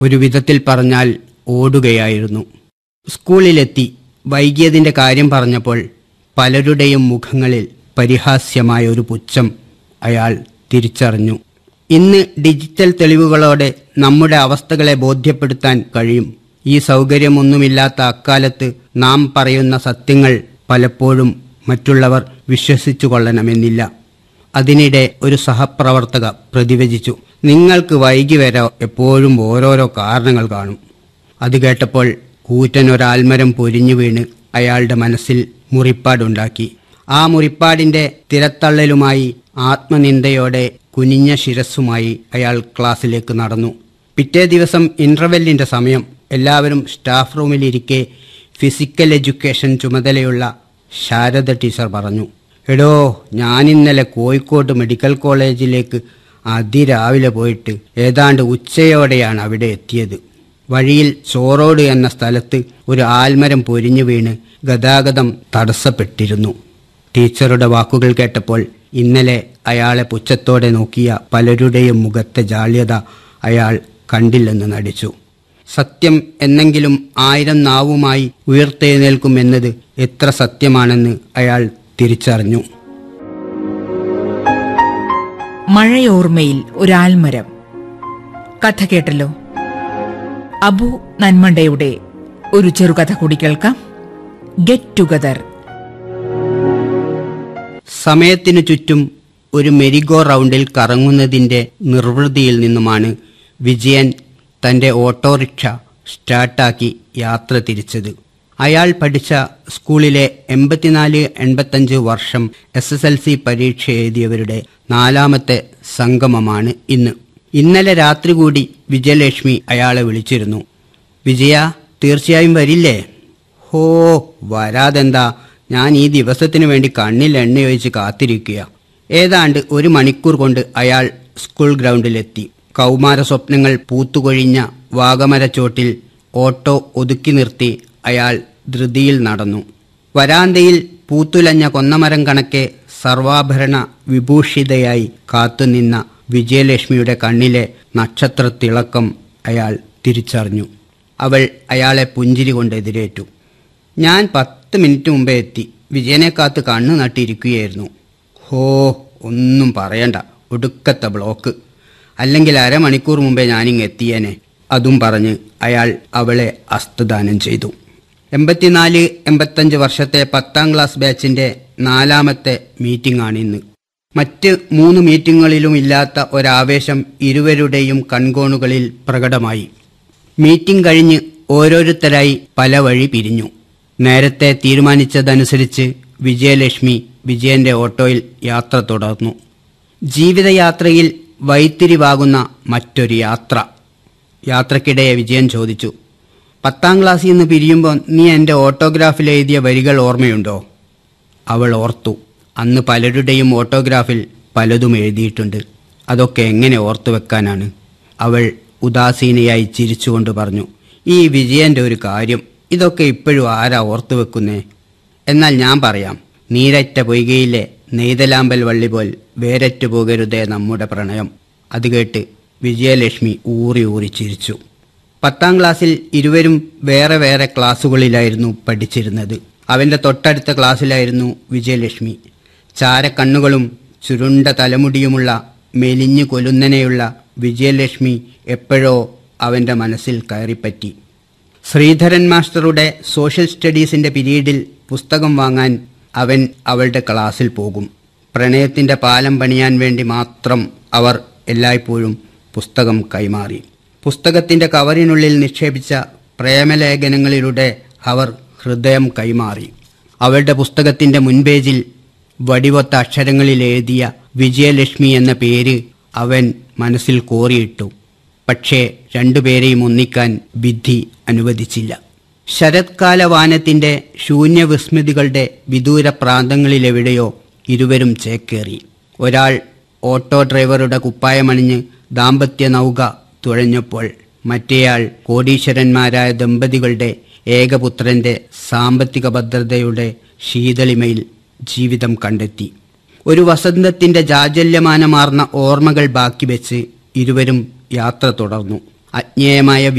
ഒരു വിധത്തിൽ പറഞ്ഞാൽ ഓടുകയായിരുന്നു സ്കൂളിലെത്തി വൈകിയതിന്റെ കാര്യം പറഞ്ഞപ്പോൾ പലരുടെയും മുഖങ്ങളിൽ പരിഹാസ്യമായ ഒരു പുച്ഛം അയാൾ തിരിച്ചറിഞ്ഞു ഇന്ന് ഡിജിറ്റൽ തെളിവുകളോടെ നമ്മുടെ അവസ്ഥകളെ ബോധ്യപ്പെടുത്താൻ കഴിയും ഈ സൗകര്യമൊന്നുമില്ലാത്ത അക്കാലത്ത് നാം പറയുന്ന സത്യങ്ങൾ പലപ്പോഴും മറ്റുള്ളവർ വിശ്വസിച്ചു കൊള്ളണമെന്നില്ല അതിനിടെ ഒരു സഹപ്രവർത്തക പ്രതിവചിച്ചു നിങ്ങൾക്ക് വൈകി വരെ എപ്പോഴും ഓരോരോ കാരണങ്ങൾ കാണും അത് കേട്ടപ്പോൾ കൂറ്റൻ ഒരാൽമരം പൊരിഞ്ഞു വീണ് അയാളുടെ മനസ്സിൽ മുറിപ്പാടുണ്ടാക്കി ആ മുറിപ്പാടിന്റെ തിരത്തള്ളലുമായി ആത്മനിന്ദയോടെ കുനിഞ്ഞ ശിരസ്സുമായി അയാൾ ക്ലാസ്സിലേക്ക് നടന്നു പിറ്റേ ദിവസം ഇന്റർവെല്ലിന്റെ സമയം എല്ലാവരും സ്റ്റാഫ് റൂമിലിരിക്കെ ഫിസിക്കൽ എഡ്യൂക്കേഷൻ ചുമതലയുള്ള ശാരദ ടീച്ചർ പറഞ്ഞു എടോ ഞാനിന്നലെ കോഴിക്കോട് മെഡിക്കൽ കോളേജിലേക്ക് അതിരാവിലെ പോയിട്ട് ഏതാണ്ട് ഉച്ചയോടെയാണ് അവിടെ എത്തിയത് വഴിയിൽ ചോറോട് എന്ന സ്ഥലത്ത് ഒരു ആൽമരം പൊരിഞ്ഞു വീണ് ഗതാഗതം തടസ്സപ്പെട്ടിരുന്നു ടീച്ചറുടെ വാക്കുകൾ കേട്ടപ്പോൾ ഇന്നലെ അയാളെ പുച്ഛത്തോടെ നോക്കിയ പലരുടെയും മുഖത്തെ ജാള്യത അയാൾ കണ്ടില്ലെന്ന് നടിച്ചു സത്യം എന്നെങ്കിലും ആയിരം നാവുമായി ഉയർത്തെഴുന്നേൽക്കുമെന്നത് എത്ര സത്യമാണെന്ന് അയാൾ തിരിച്ചറിഞ്ഞു മഴയോർമ്മയിൽ ഒരാൽമരം കഥ കേട്ടല്ലോ അബു നന്മണ്ടയുടെ ഒരു ചെറുകഥ കൂടി കേൾക്കാം ഗെറ്റ് ടുഗദർ സമയത്തിനു ചുറ്റും ഒരു മെരിഗോ റൗണ്ടിൽ കറങ്ങുന്നതിന്റെ നിർവൃതിയിൽ നിന്നുമാണ് വിജയൻ തന്റെ ഓട്ടോറിക്ഷ സ്റ്റാർട്ടാക്കി യാത്ര തിരിച്ചത് അയാൾ പഠിച്ച സ്കൂളിലെ എൺപത്തിനാല് എൺപത്തഞ്ച് വർഷം എസ് എസ് എൽ സി പരീക്ഷ എഴുതിയവരുടെ നാലാമത്തെ സംഗമമാണ് ഇന്ന് ഇന്നലെ രാത്രി കൂടി വിജയലക്ഷ്മി അയാളെ വിളിച്ചിരുന്നു വിജയ തീർച്ചയായും വരില്ലേ ഹോ വരാതെന്താ ഞാൻ ഈ ദിവസത്തിനു വേണ്ടി കണ്ണിൽ എണ്ണയൊഴിച്ച് കാത്തിരിക്കുക ഏതാണ്ട് ഒരു മണിക്കൂർ കൊണ്ട് അയാൾ സ്കൂൾ ഗ്രൗണ്ടിലെത്തി കൗമാര സ്വപ്നങ്ങൾ പൂത്തുകൊഴിഞ്ഞ വാഗമരച്ചോട്ടിൽ ഓട്ടോ ഒതുക്കി നിർത്തി അയാൾ ധൃതിയിൽ നടന്നു വരാന്തയിൽ പൂത്തുലഞ്ഞ കൊന്നമരം കണക്കെ സർവാഭരണ വിഭൂഷിതയായി കാത്തുനിന്ന വിജയലക്ഷ്മിയുടെ കണ്ണിലെ നക്ഷത്രത്തിളക്കം അയാൾ തിരിച്ചറിഞ്ഞു അവൾ അയാളെ പുഞ്ചിരി കൊണ്ട് എതിരേറ്റു ഞാൻ പത്ത് മിനിറ്റ് മുമ്പേ എത്തി വിജയനെ കാത്ത് കണ്ണു നട്ടിരിക്കുകയായിരുന്നു ഹോ ഒന്നും പറയണ്ട ഒടുക്കത്തെ ബ്ലോക്ക് അല്ലെങ്കിൽ അരമണിക്കൂർ മുമ്പേ ഞാനിങ് എത്തിയേനെ അതും പറഞ്ഞ് അയാൾ അവളെ അസ്തദാനം ചെയ്തു എൺപത്തിനാല് എൺപത്തഞ്ച് വർഷത്തെ പത്താം ക്ലാസ് ബാച്ചിന്റെ നാലാമത്തെ മീറ്റിംഗ് ആണിന്ന് മറ്റ് മൂന്ന് മീറ്റിങ്ങുകളിലും ഇല്ലാത്ത ഒരാവേശം ഇരുവരുടെയും കൺകോണുകളിൽ പ്രകടമായി മീറ്റിംഗ് കഴിഞ്ഞ് ഓരോരുത്തരായി പല വഴി പിരിഞ്ഞു നേരത്തെ തീരുമാനിച്ചതനുസരിച്ച് വിജയലക്ഷ്മി വിജയന്റെ ഓട്ടോയിൽ യാത്ര തുടർന്നു ജീവിതയാത്രയിൽ വൈത്തിരിവാകുന്ന മറ്റൊരു യാത്ര യാത്രക്കിടെ വിജയൻ ചോദിച്ചു പത്താം ക്ലാസ്സിൽ നിന്ന് പിരിയുമ്പോൾ നീ എൻ്റെ ഓട്ടോഗ്രാഫിൽ എഴുതിയ വരികൾ ഓർമ്മയുണ്ടോ അവൾ ഓർത്തു അന്ന് പലരുടെയും ഓട്ടോഗ്രാഫിൽ പലതും എഴുതിയിട്ടുണ്ട് അതൊക്കെ എങ്ങനെ ഓർത്തു വെക്കാനാണ് അവൾ ഉദാസീനയായി ചിരിച്ചുകൊണ്ട് പറഞ്ഞു ഈ വിജയന്റെ ഒരു കാര്യം ഇതൊക്കെ ഇപ്പോഴും ആരാ ഓർത്തു വെക്കുന്നേ എന്നാൽ ഞാൻ പറയാം നീരറ്റ പൊയ്കയിലെ നെയ്തലാമ്പൽ വള്ളി പോൽ വേരറ്റു പോകരുതേ നമ്മുടെ പ്രണയം അത് കേട്ട് വിജയലക്ഷ്മി ഊറി ഊറി ചിരിച്ചു പത്താം ക്ലാസ്സിൽ ഇരുവരും വേറെ വേറെ ക്ലാസ്സുകളിലായിരുന്നു പഠിച്ചിരുന്നത് അവന്റെ തൊട്ടടുത്ത ക്ലാസ്സിലായിരുന്നു വിജയലക്ഷ്മി ചാരക്കണ്ണുകളും ചുരുണ്ട തലമുടിയുമുള്ള മെലിഞ്ഞു കൊലുന്നനെയുള്ള വിജയലക്ഷ്മി എപ്പോഴോ അവന്റെ മനസ്സിൽ കയറിപ്പറ്റി ശ്രീധരൻ മാസ്റ്ററുടെ സോഷ്യൽ സ്റ്റഡീസിന്റെ പിരീഡിൽ പുസ്തകം വാങ്ങാൻ അവൻ അവളുടെ ക്ലാസ്സിൽ പോകും പ്രണയത്തിന്റെ പാലം പണിയാൻ വേണ്ടി മാത്രം അവർ എല്ലായ്പ്പോഴും പുസ്തകം കൈമാറി പുസ്തകത്തിന്റെ കവറിനുള്ളിൽ നിക്ഷേപിച്ച പ്രേമലേഖനങ്ങളിലൂടെ അവർ ഹൃദയം കൈമാറി അവളുടെ പുസ്തകത്തിന്റെ മുൻപേജിൽ വടിവൊത്ത അക്ഷരങ്ങളിൽ എഴുതിയ വിജയലക്ഷ്മി എന്ന പേര് അവൻ മനസ്സിൽ കോറിയിട്ടു പക്ഷേ രണ്ടുപേരെയും ഒന്നിക്കാൻ വിധി അനുവദിച്ചില്ല ശരത്കാല വാനത്തിന്റെ ശൂന്യവിസ്മൃതികളുടെ വിദൂര പ്രാന്തങ്ങളിലെവിടെയോ ഇരുവരും ചേക്കേറി ഒരാൾ ഓട്ടോ ഡ്രൈവറുടെ കുപ്പായമണിഞ്ഞ് ദാമ്പത്യ നൗക തുഴഞ്ഞപ്പോൾ മറ്റേയാൾ കോടീശ്വരന്മാരായ ദമ്പതികളുടെ ഏകപുത്രന്റെ സാമ്പത്തിക ഭദ്രതയുടെ ശീതളിമയിൽ ജീവിതം കണ്ടെത്തി ഒരു വസന്തത്തിന്റെ ജാജല്യമാനമാർന്ന ഓർമ്മകൾ ബാക്കി വെച്ച് ഇരുവരും യാത്ര തുടർന്നു അജ്ഞേയമായ